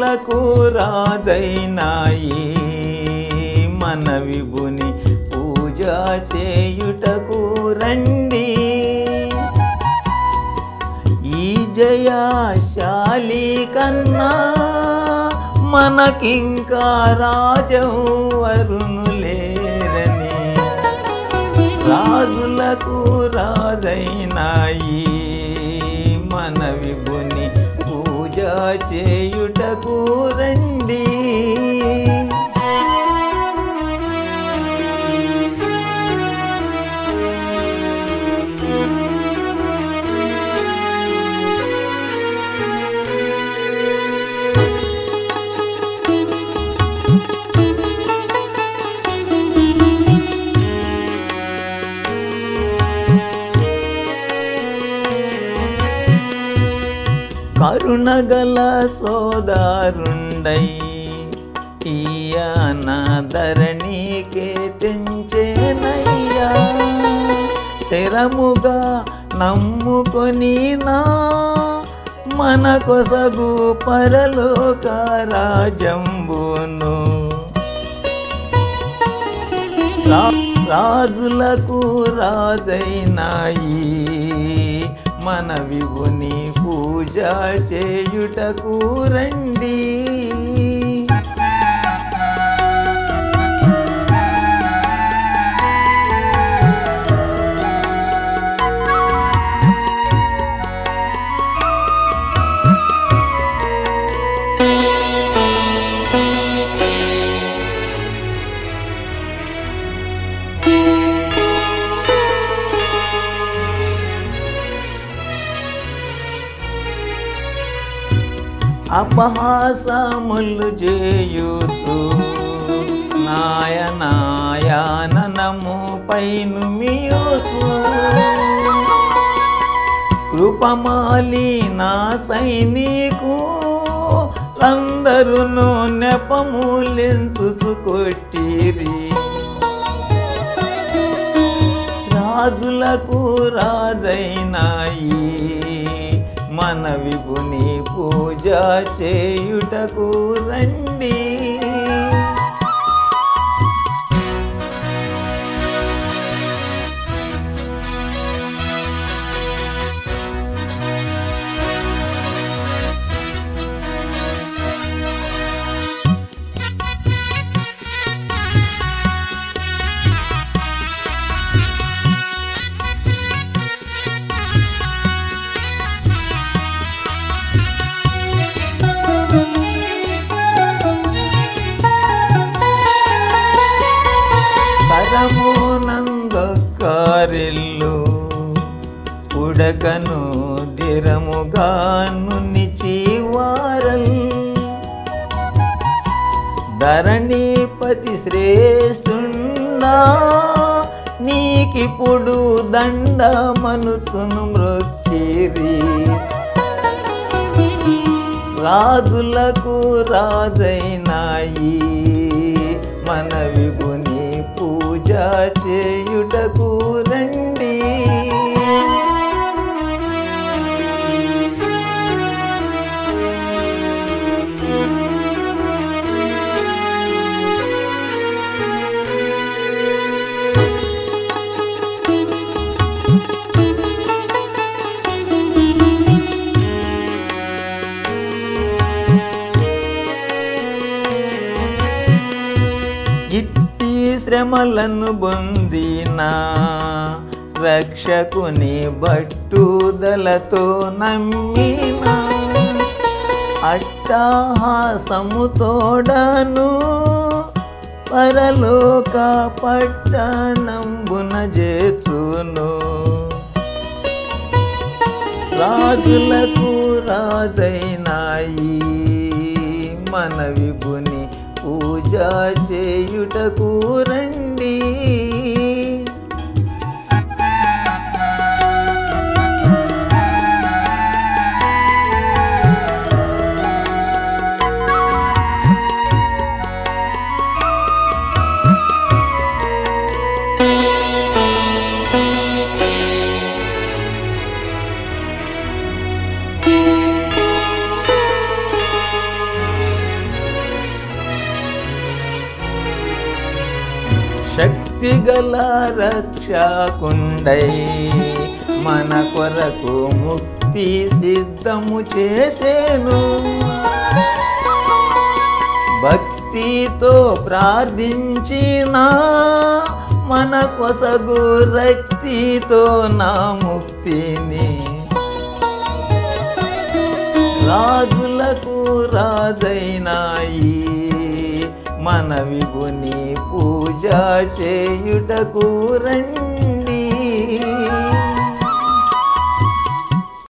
రాజులకు రాజైనాయి మన విభుని పూజ చేయుటకు రండి ఈ జయాశాలి కన్నా మనకింకా రాజం వరును లేరని రాజులకు రాజైనాయి మన విభుని పూజ చేయుటకు రండి కరుణగల సోదారుండై ఈయన ధరణికే తెంచేనయ్యా స్థిరముగా నమ్ముకొని నా మన కొసగు పరలోక రాజంబును రా- రాజులకు రాజైనాయి మన విభుని పూజ చేయుటకు రండి అపహాసములు చేయుతూ నాయనాయాననము పైను మియోసు కృపమాలి నా సైనికు అందరును నెపములెంచుచు కొట్టిరి రాజులకు రాజైనాయి మన విభుని పూజ చేయుటకు రండి పరమునందొక్కరిల్లు ఉడకను దిరముగాను నిచివారల్ ధరణిపతి శ్రేష్ఠుండా నీకిప్పుడు దండమనుచును మ్రొక్కిరి రాజులకు రాజైనాయి మన విభుని పూజ చేయుటకు రండి ఇట్టి శ్రమలను పొందిన రక్షకుని బట్టుదలతో నమ్మిన అట్టాహాసముతోడను పరలోక పట్టణంబున చేచును రాజులకు రాజైనాయి మన విభుని పూజ చేయుటకు రండి శక్తి గల రక్షకుండై మన కొరకు ముక్తి సిద్ధము చేసేను భక్తితో ప్రార్థించిన మన కొసగు రక్తితో నా ముక్తిని రాజులకు రాజైనాయి మన విభుని పూజ చేయుటకు రండి